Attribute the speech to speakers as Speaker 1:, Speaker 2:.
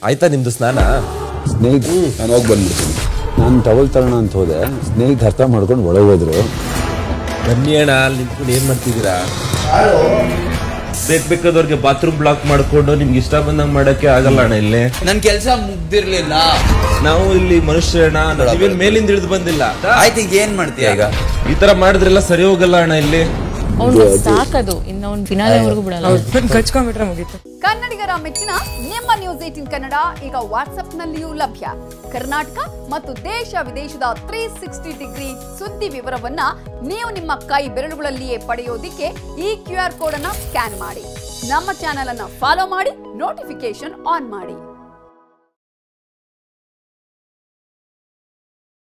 Speaker 1: ಆಯ್ತಾ ನಿಮ್ದು ಸ್ನಾನ
Speaker 2: ಸ್ನೇಹಿತ ನಾನು ಹೋಗಿ ಬಂದ್ಬಿಡ್ತೀನಿ ನಾನು ಟವಲ್ ತರೋಣ ಅಂತ ಹೋದೆ ಸ್ನೇಹಿತ ಅರ್ಥ ಮಾಡ್ಕೊಂಡು ಒಳಗೆ ಹೋದ್ರು
Speaker 1: ಬನ್ನಿ ಅಣ್ಣ ಅಲ್ಲಿ ನಿಂತ್ಕೊಂಡು ಏನ್ ಮಾಡ್ತಿದ್ದೀರಾ ಬೇಕ್ ಬೇಕಾದವ್ರಿಗೆ ಬಾತ್ರೂಮ್ ಬ್ಲಾಕ್ ಮಾಡ್ಕೊಂಡು ನಿಮ್ಗೆ ಇಷ್ಟ ಬಂದಂಗ್ ಮಾಡಕ್ಕೆ ಆಗಲ್ಲ ಅಣ್ಣ ಇಲ್ಲಿ
Speaker 3: ನನ್ ಕೆಲ್ಸ ಮುಗ್ದಿರ್ಲಿಲ್ಲ
Speaker 1: ನಾವು ಇಲ್ಲಿ ಮನುಷ್ಯ ಅಣ್ಣ ನೀವೇನ್ ಮೇಲಿಂದ ಇಳಿದು ಬಂದಿಲ್ಲ
Speaker 3: ಆಯ್ತು ಈಗ ಏನ್ ಮಾಡ್ತೀಯ ಈಗ
Speaker 1: ಈ ತರ ಮಾಡಿದ್ರೆಲ್ಲ ಸರಿ ಹೋಗಲ್ಲ ಅಣ್ಣ ಇಲ್ಲಿ
Speaker 4: ಅವ್ನು ಸಾಕದು ಇನ್ನು ಅವ್ನು ಫಿನಾಲೆವರೆಗೂ ಬಿಡಲ್ಲ
Speaker 5: ಕಚ್ಕೊಂಡ್ಬಿಟ್ರೆ ಮುಗೀತು
Speaker 6: ಕನ್ನಡಿಗರ ಮೆಚ್ಚಿನ ನಿಮ್ಮ ನ್ಯೂಸ್ ಏಟಿನ್ ಕನ್ನಡ ಈಗ ವಾಟ್ಸ್ಆಪ್ನಲ್ಲಿಯೂ ಲಭ್ಯ ಕರ್ನಾಟಕ ಮತ್ತು ದೇಶ ವಿದೇಶದ ತ್ರೀ ಸಿಕ್ಸ್ಟಿ ಡಿಗ್ರಿ ಸುದ್ದಿ ವಿವರವನ್ನ ನೀವು ನಿಮ್ಮ ಕೈ ಬೆರಳುಗಳಲ್ಲಿಯೇ ಪಡೆಯೋದಿಕ್ಕೆ ಈ ಕ್ಯೂ ಆರ್ ಕೋಡ್ ಅನ್ನ ಸ್ಕ್ಯಾನ್ ಮಾಡಿ ನಮ್ಮ ಚಾನೆಲ್ ಅನ್ನ ಫಾಲೋ ಮಾಡಿ ನೋಟಿಫಿಕೇಶನ್ ಆನ್ ಮಾಡಿ